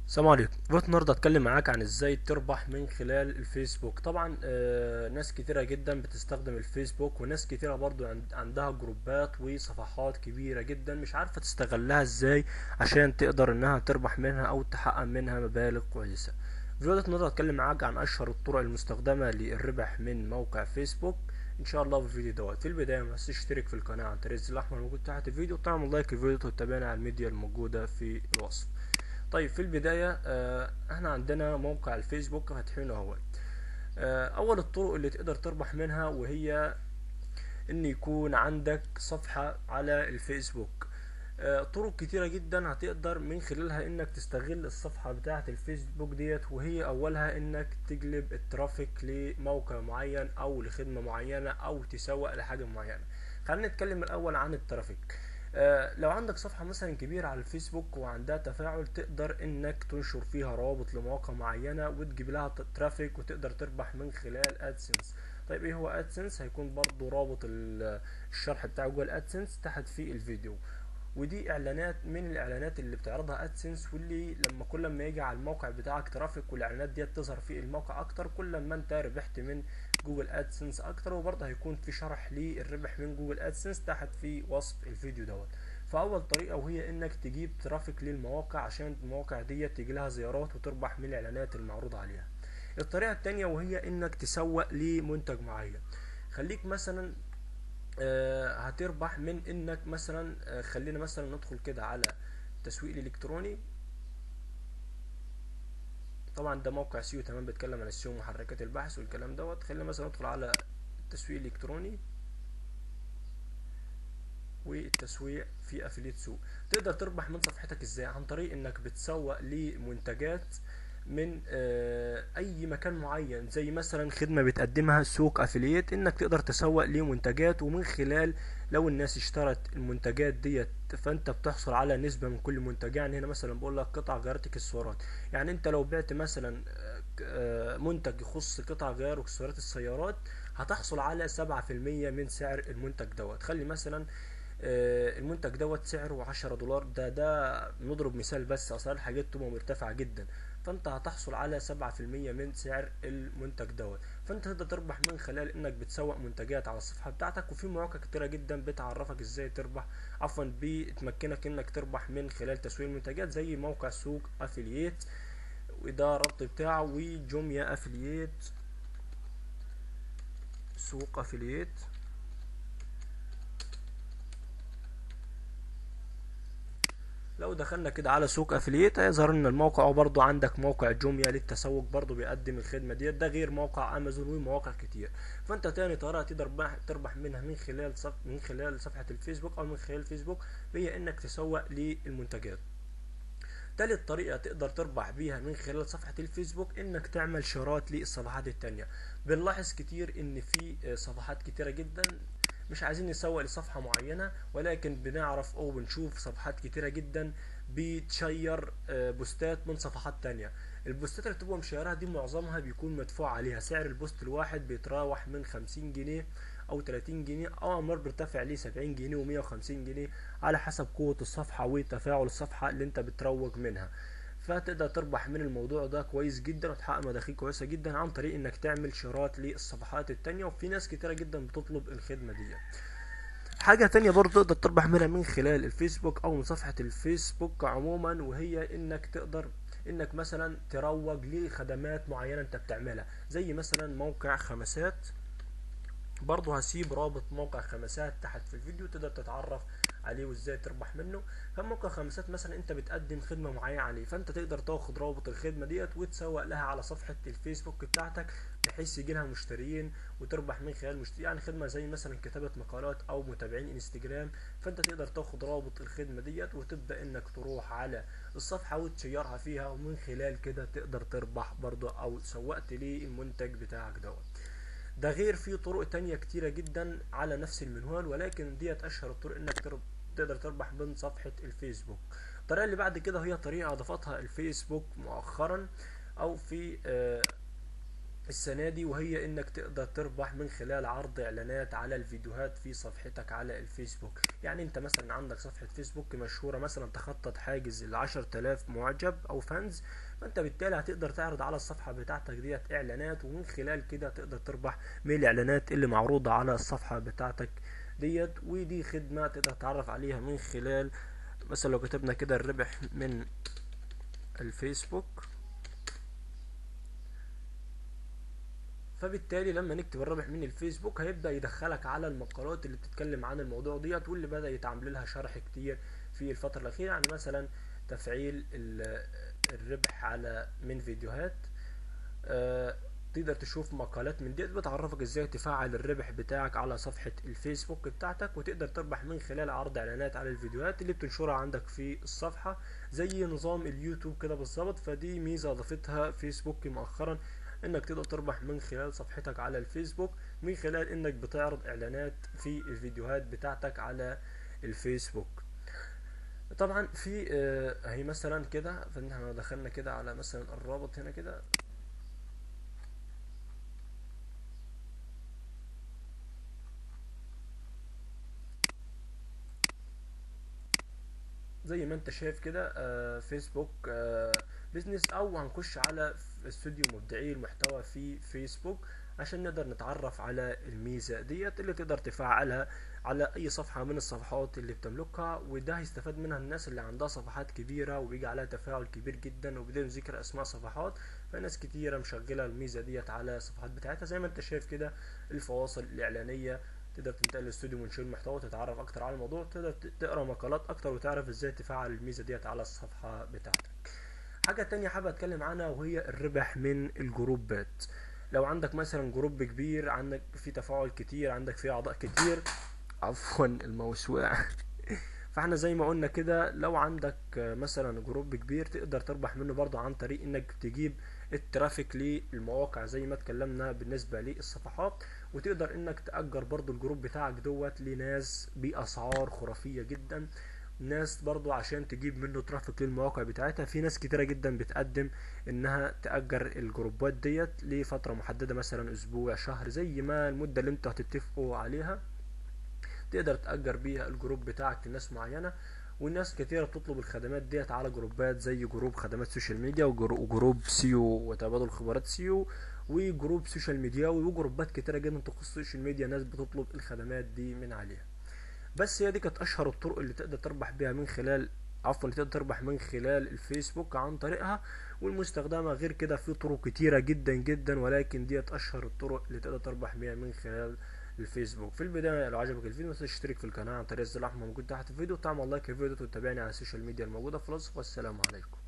السلام عليكم فيديو النهارده اتكلم معاك عن ازاي تربح من خلال الفيسبوك طبعا آه، ناس كتيره جدا بتستخدم الفيسبوك وناس كتيره برضو عند- عندها جروبات وصفحات كبيره جدا مش عارفه تستغلها ازاي عشان تقدر انها تربح منها او تحقق منها مبالغ كويسه في فيديو النهارده اتكلم معاك عن اشهر الطرق المستخدمه للربح من موقع فيسبوك ان شاء الله في الفيديو دوت في البدايه ما تنساش تشترك في القناه عن طريق الزر الاحمر الموجود تحت الفيديو وتعمل لايك للفيديو وتتابعنا على الميديا الموجوده في الوصف طيب في البداية آه، احنا عندنا موقع الفيسبوك فاتحينه اهو آه، اول الطرق اللي تقدر تربح منها وهي ان يكون عندك صفحة على الفيسبوك آه، طرق كتيرة جدا هتقدر من خلالها انك تستغل الصفحة بتاعة الفيسبوك ديت وهي اولها انك تجلب الترافيك لموقع معين او لخدمة معينة او تسوق لحاجة معينة خلينا نتكلم الاول عن الترافيك آه، لو عندك صفحة مثلا كبيرة على الفيسبوك وعندها تفاعل تقدر انك تنشر فيها روابط لمواقع معينة وتجيب لها ت- ترافيك وتقدر تربح من خلال ادسنس طيب ايه هو ادسنس هيكون برضو رابط ال- الشرح بتاع جوجل ادسنس تحت في الفيديو ودي اعلانات من الاعلانات اللي بتعرضها ادسنس واللي لما كل ما يجي على الموقع بتاعك ترافيك والاعلانات دي تظهر في الموقع اكتر كل ما انت ربحت من جوجل ادسنس اكتر وبرضه هيكون في شرح للربح من جوجل ادسنس تحت في وصف الفيديو دوت فاول طريقه وهي انك تجيب ترافيك للمواقع عشان المواقع دي تيجي لها زيارات وتربح من الاعلانات المعروض عليها الطريقه التانية وهي انك تسوق لمنتج معين خليك مثلا آه، هتربح من انك مثلا آه، خلينا مثلا ندخل كده على التسويق الالكتروني طبعا ده موقع سيو تمام بيتكلم عن السيو محركات البحث والكلام دوت خلينا مثلا ندخل على التسويق الالكتروني والتسويق في افليت سوق تقدر تربح من صفحتك ازاي عن طريق انك بتسوق لمنتجات من آه، اي مكان معين زي مثلا خدمه بتقدمها سوق افليت انك تقدر تسوق لمنتجات ومن خلال لو الناس اشترت المنتجات ديت فانت بتحصل على نسبه من كل منتج يعني هنا مثلا بقول لك قطع غيار اكسسوارات يعني انت لو بعت مثلا آه، آه، منتج يخص قطع غيار واكسسوارات السيارات هتحصل على سبعة في المية من سعر المنتج دوت خلي مثلا آه، المنتج دوت سعره عشرة دولار ده ده نضرب مثال بس اسعار الحاجات تبقى مرتفعة جدا فانت هتحصل على سبعة في المية من سعر المنتج دوت فانت تقدر تربح من خلال انك بتسوق منتجات على الصفحة بتاعتك وفي مواقع كتيرة جدا بتعرفك ازاي تربح عفوا بتمكنك انك تربح من خلال تسويق المنتجات زي موقع سوق افلييت وده الربط بتاعه وجوميا افلييت سوق افلييت لو دخلنا كده على سوق افليت هيظهر لنا الموقع وبرضه عندك موقع جوميا للتسوق برضه بيقدم الخدمه ديت ده غير موقع امازون ومواقع كتير فانت تاني طريقه تقدر بح- تربح منها من خلال صف من خلال صفحه الفيسبوك او من خلال الفيسبوك هي انك تسوق للمنتجات تالت طريقة تقدر تربح بيها من خلال صفحة الفيسبوك انك تعمل شيرات للصفحات التانية بنلاحظ كتير ان في آه، صفحات كتيرة جدا مش عايزين نسوق لصفحة معينة ولكن بنعرف او بنشوف صفحات كتيرة جدا بتشير آه، بوستات من صفحات تانية البوستات اللي بتبقى مشيرها دي معظمها بيكون مدفوع عليها سعر البوست الواحد بيتراوح من خمسين جنيه او تلاتين جنيه او امر بيرتفع ليه سبعين جنيه ومية وخمسين جنيه على حسب قوة الصفحة وتفاعل الصفحة اللي انت بتروج منها فتقدر تربح من الموضوع ده كويس جدا وتحقق مداخيل كويسة جدا عن طريق انك تعمل شيرات للصفحات التانية وفي ناس كتيرة جدا بتطلب الخدمة دي حاجة تانية برضه تقدر تربح منها من خلال الفيسبوك او من صفحة الفيسبوك عموما وهي انك تقدر انك مثلا تروج لخدمات معينة انت بتعملها زي مثلا موقع خمسات برضه هسيب رابط موقع خمسات تحت في الفيديو تقدر تتعرف عليه وازاي تربح منه فموقع خمسات مثلا انت بتقدم خدمه معينه عليه فانت تقدر تاخد رابط الخدمه ديت وتسوق لها على صفحه الفيسبوك بتاعتك بحيث يجي لها مشترين وتربح من خلال مشتري يعني خدمه زي مثلا كتابه مقالات او متابعين انستجرام فانت تقدر تاخد رابط الخدمه ديت وتبدا انك تروح على الصفحه وتشيرها فيها ومن خلال كده تقدر تربح برضه او سوقت للمنتج بتاعك دوت ده غير في طرق تانية كتيرة جدا على نفس المنوال ولكن ديت أشهر الطرق إنك تر- تقدر تربح من صفحة الفيسبوك الطريقة اللي بعد كده هي طريقة أضافتها الفيسبوك مؤخرا أو في آه، السنة دي وهي انك تقدر تربح من خلال عرض اعلانات على الفيديوهات في صفحتك على الفيسبوك يعني انت مثلا عندك صفحة فيسبوك مشهورة مثلا تخطط حاجز العشر تلاف معجب او فانز فانت بالتالي هتقدر تعرض على الصفحة بتاعتك ديت اعلانات ومن خلال كده تقدر تربح من الاعلانات اللي معروضة على الصفحة بتاعتك ديت ودي خدمة تقدر تتعرف عليها من خلال مثلا لو كتبنا كده الربح من الفيسبوك فبالتالي لما نكتب الرابح من الفيسبوك هيبدا يدخلك على المقالات اللي بتتكلم عن الموضوع ديت واللي بدا يتعمل لها شرح كتير في الفتره الاخيره يعني مثلا تفعيل الربح على من فيديوهات آه تقدر تشوف مقالات من ديت بتعرفك ازاي تفعل الربح بتاعك على صفحة الفيسبوك بتاعتك وتقدر تربح من خلال عرض اعلانات على الفيديوهات اللي بتنشرها عندك في الصفحة زي نظام اليوتيوب كده بالظبط فدي ميزة اضافتها فيسبوك مؤخرا انك تقدر تربح من خلال صفحتك على الفيسبوك من خلال انك بتعرض اعلانات في الفيديوهات بتاعتك على الفيسبوك طبعا في اهي مثلا كده فاحنا دخلنا كده على مثلا الرابط هنا كده زي ما انت شايف كده آه فيسبوك آه بيزنس او هنخش على استوديو مبدعي المحتوى في فيسبوك عشان نقدر نتعرف على الميزة ديت اللي تقدر تفعلها على اي صفحة من الصفحات اللي بتملكها وده هيستفاد منها الناس اللي عندها صفحات كبيرة وبيجي عليها تفاعل كبير جدا وبدون ذكر اسماء صفحات فناس كتيرة مشغلة الميزة ديت على الصفحات بتاعتها زي ما انت شايف كده الفواصل الاعلانية تقدر تنتقل للاستوديو منشور المحتوى وتتعرف اكتر على الموضوع تقدر تقرا مقالات اكتر وتعرف ازاي تفعل الميزه ديت على الصفحه بتاعتك حاجه تانية حابب اتكلم عنها وهي الربح من الجروبات لو عندك مثلا جروب كبير عندك فيه تفاعل كتير عندك فيه اعضاء كتير عفوا الماوس وقع فاحنا زي ما قلنا كده لو عندك مثلا جروب كبير تقدر تربح منه برضه عن طريق انك تجيب الترافيك للمواقع زي ما اتكلمنا بالنسبة للصفحات وتقدر انك تأجر برضو الجروب بتاعك دوت لناس بأسعار خرافية جدا ناس برضو عشان تجيب منه ترافيك للمواقع بتاعتها في ناس كتيرة جدا بتقدم انها تأجر الجروبات ديت لفترة محددة مثلا اسبوع شهر زي ما المدة اللي انتوا هتتفقوا عليها تقدر تأجر بيها الجروب بتاعك لناس معينة والناس كتيرة بتطلب الخدمات ديت على جروبات زي جروب خدمات سوشيال ميديا وجروب سيو وتبادل خبرات سيو وجروب سوشيال ميدياوي وجروبات كتيرة جدا تخص السوشيال ميديا ناس بتطلب الخدمات دي من عليها بس هي دي كانت اشهر الطرق اللي تقدر تربح بيها من خلال عفوا اللي تقدر تربح من خلال الفيسبوك عن طريقها والمستخدمة غير كده في طرق كتيرة جدا جدا ولكن ديت اشهر الطرق اللي تقدر تربح بيها من خلال الفيسبوك في البداية لو عجبك الفيديو ما تنساش تشترك في القناة عن طريق الزر الأحمر موجود تحت الفيديو وتعمل لايك الفيديو وتتابعني على السوشيال ميديا الموجودة في الوصف والسلام عليكم